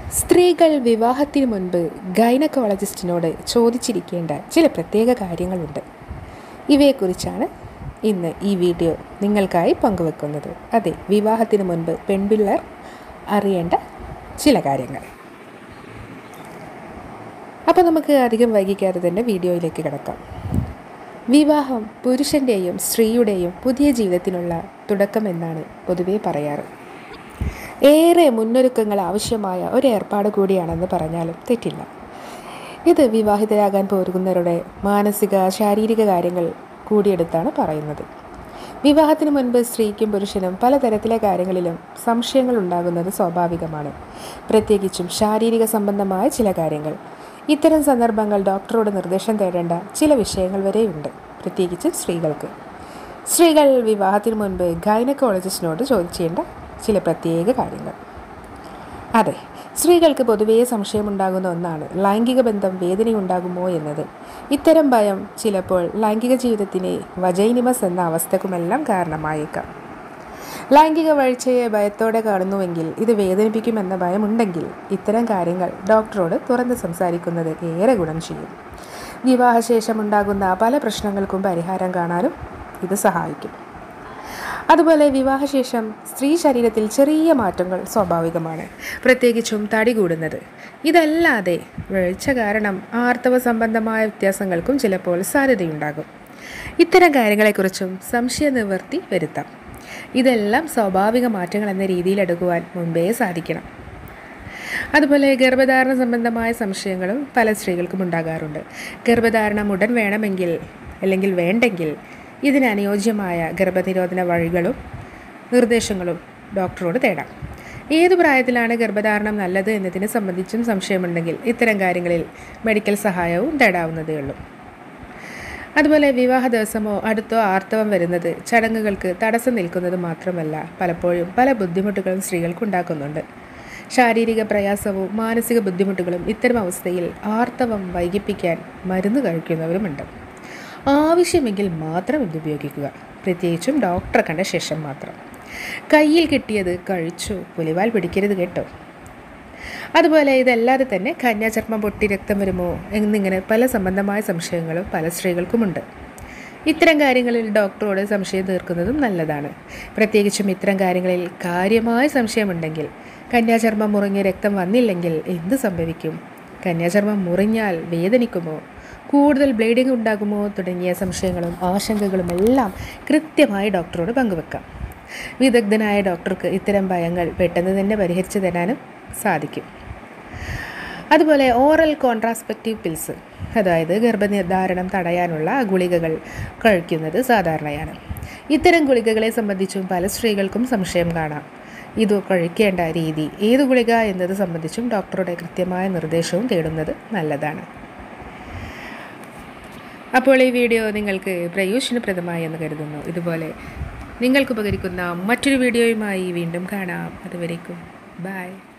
സ്ത്രീകൾ വിവാഹത്തിന് മുൻപ് ഗൈനക്കോളജിസ്റ്റിനോട് ചോദിച്ചിരിക്കേണ്ട ചില പ്രത്യേക കാര്യങ്ങളുണ്ട് ഇവയെക്കുറിച്ചാണ് ഇന്ന് ഈ വീഡിയോ നിങ്ങൾക്കായി പങ്കുവെക്കുന്നത് അതെ വിവാഹത്തിന് മുൻപ് പെൺപിള്ളേർ അറിയേണ്ട ചില കാര്യങ്ങൾ അപ്പോൾ നമുക്ക് അധികം വൈകിക്കാതെ തന്നെ വീഡിയോയിലേക്ക് കിടക്കാം വിവാഹം പുരുഷൻ്റെയും സ്ത്രീയുടെയും പുതിയ ജീവിതത്തിനുള്ള തുടക്കം എന്നാണ് പൊതുവേ പറയാറ് ഏറെ മുന്നൊരുക്കങ്ങൾ ആവശ്യമായ ഒരു ഏർപ്പാട് കൂടിയാണെന്ന് പറഞ്ഞാലും തെറ്റില്ല ഇത് വിവാഹിതരാകാൻ പോകുന്നവരുടെ മാനസിക ശാരീരിക കാര്യങ്ങൾ കൂടിയെടുത്താണ് പറയുന്നത് വിവാഹത്തിന് മുൻപ് സ്ത്രീക്കും പുരുഷനും പലതരത്തിലെ കാര്യങ്ങളിലും സംശയങ്ങൾ ഉണ്ടാകുന്നത് സ്വാഭാവികമാണ് പ്രത്യേകിച്ചും ശാരീരിക സംബന്ധമായ ചില കാര്യങ്ങൾ ഇത്തരം സന്ദർഭങ്ങൾ ഡോക്ടറോട് നിർദ്ദേശം തേടേണ്ട ചില വിഷയങ്ങൾ വരെയുണ്ട് പ്രത്യേകിച്ച് സ്ത്രീകൾക്ക് സ്ത്രീകൾ വിവാഹത്തിന് മുൻപ് ഗൈനക്കോളജിസ്റ്റിനോട് ചോദിച്ചേണ്ട ചില പ്രത്യേക കാര്യങ്ങൾ അതെ സ്ത്രീകൾക്ക് പൊതുവേ സംശയമുണ്ടാകുന്ന ഒന്നാണ് ലൈംഗിക ബന്ധം വേദനയുണ്ടാകുമോ എന്നത് ഇത്തരം ഭയം ചിലപ്പോൾ ലൈംഗിക ജീവിതത്തിനെ വജൈനിമസ് എന്ന അവസ്ഥക്കുമെല്ലാം കാരണമായേക്കാം ലൈംഗിക വീഴ്ചയെ ഭയത്തോടെ കാണുന്നുവെങ്കിൽ ഇത് വേദനിപ്പിക്കുമെന്ന ഭയമുണ്ടെങ്കിൽ ഇത്തരം കാര്യങ്ങൾ ഡോക്ടറോട് തുറന്ന് സംസാരിക്കുന്നത് ഏറെ ഗുണം ചെയ്യും വിവാഹശേഷം ഉണ്ടാകുന്ന പല പ്രശ്നങ്ങൾക്കും പരിഹാരം കാണാനും ഇത് സഹായിക്കും അതുപോലെ വിവാഹശേഷം സ്ത്രീ ശരീരത്തിൽ ചെറിയ മാറ്റങ്ങൾ സ്വാഭാവികമാണ് പ്രത്യേകിച്ചും തടി കൂടുന്നത് ഇതല്ലാതെ വീഴ്ച കാരണം ആർത്തവ സംബന്ധമായ വ്യത്യാസങ്ങൾക്കും ചിലപ്പോൾ സാധ്യതയുണ്ടാകും ഇത്തരം കാര്യങ്ങളെക്കുറിച്ചും സംശയ നിവൃത്തി വരുത്താം ഇതെല്ലാം സ്വാഭാവിക മാറ്റങ്ങൾ എന്ന രീതിയിൽ എടുക്കുവാൻ മുമ്പേ സാധിക്കണം അതുപോലെ ഗർഭധാരണ സംബന്ധമായ സംശയങ്ങളും പല സ്ത്രീകൾക്കും ഉണ്ടാകാറുണ്ട് ഗർഭധാരണം ഉടൻ വേണമെങ്കിൽ അല്ലെങ്കിൽ വേണ്ടെങ്കിൽ ഇതിന് അനുയോജ്യമായ ഗർഭനിരോധന വഴികളും നിർദ്ദേശങ്ങളും ഡോക്ടറോട് തേടാം ഏത് പ്രായത്തിലാണ് ഗർഭധാരണം നല്ലത് എന്നതിനെ സംബന്ധിച്ചും സംശയമുണ്ടെങ്കിൽ ഇത്തരം കാര്യങ്ങളിൽ മെഡിക്കൽ സഹായവും തേടാവുന്നതേ ഉള്ളൂ അതുപോലെ വിവാഹ ദിവസമോ അടുത്തോ ആർത്തവം വരുന്നത് ചടങ്ങുകൾക്ക് തടസ്സം നിൽക്കുന്നത് മാത്രമല്ല പലപ്പോഴും പല ബുദ്ധിമുട്ടുകളും സ്ത്രീകൾക്ക് ഉണ്ടാക്കുന്നുണ്ട് ശാരീരിക പ്രയാസവും മാനസിക ബുദ്ധിമുട്ടുകളും ഇത്തരം അവസ്ഥയിൽ ആർത്തവം വൈകിപ്പിക്കാൻ മരുന്ന് കഴിക്കുന്നവരുമുണ്ട് ആവശ്യമെങ്കിൽ മാത്രം ഇത് ഉപയോഗിക്കുക പ്രത്യേകിച്ചും ഡോക്ടറെ കണ്ട ശേഷം മാത്രം കയ്യിൽ കിട്ടിയത് കഴിച്ചു പുലിവാൽ പിടിക്കരുത് കേട്ടോ അതുപോലെ ഇതല്ലാതെ തന്നെ കന്യാചർമ്മം പൊട്ടി രക്തം വരുമോ എന്നിങ്ങനെ പല സംബന്ധമായ സംശയങ്ങളും പല സ്ത്രീകൾക്കുമുണ്ട് ഇത്തരം കാര്യങ്ങളിൽ ഡോക്ടറോട് സംശയം തീർക്കുന്നതും നല്ലതാണ് പ്രത്യേകിച്ചും ഇത്തരം കാര്യങ്ങളിൽ കാര്യമായ സംശയമുണ്ടെങ്കിൽ കന്യാചർമ്മം മുറിഞ്ഞ് രക്തം വന്നില്ലെങ്കിൽ എന്ത് സംഭവിക്കും കന്യാചർമ്മം മുറിഞ്ഞാൽ വേദനിക്കുമോ കൂടുതൽ ബ്ലീഡിംഗ് ഉണ്ടാകുമോ തുടങ്ങിയ സംശയങ്ങളും ആശങ്കകളും എല്ലാം കൃത്യമായി ഡോക്ടറോട് പങ്കുവെക്കാം വിദഗ്ധനായ ഡോക്ടർക്ക് ഇത്തരം ഭയങ്ങൾ പെട്ടെന്ന് തന്നെ പരിഹരിച്ചു തരാനും സാധിക്കും അതുപോലെ ഓറൽ കോൺട്രാസ്പെക്റ്റീവ് പിൽസ് അതായത് ഗർഭനിർധാരണം തടയാനുള്ള ഗുളികകൾ കഴിക്കുന്നത് സാധാരണയാണ് ഇത്തരം ഗുളികകളെ സംബന്ധിച്ചും പല സ്ത്രീകൾക്കും സംശയം കാണാം ഇത് കഴിക്കേണ്ട രീതി ഏത് ഗുളിക എന്നത് സംബന്ധിച്ചും ഡോക്ടറുടെ കൃത്യമായ നിർദ്ദേശവും തേടുന്നത് നല്ലതാണ് അപ്പോൾ ഈ വീഡിയോ നിങ്ങൾക്ക് പ്രയോജനപ്രദമായി എന്ന് കരുതുന്നു ഇതുപോലെ നിങ്ങൾക്ക് ഉപകരിക്കുന്ന മറ്റൊരു വീഡിയോയുമായി വീണ്ടും കാണാം അതുവരേക്കും ബൈ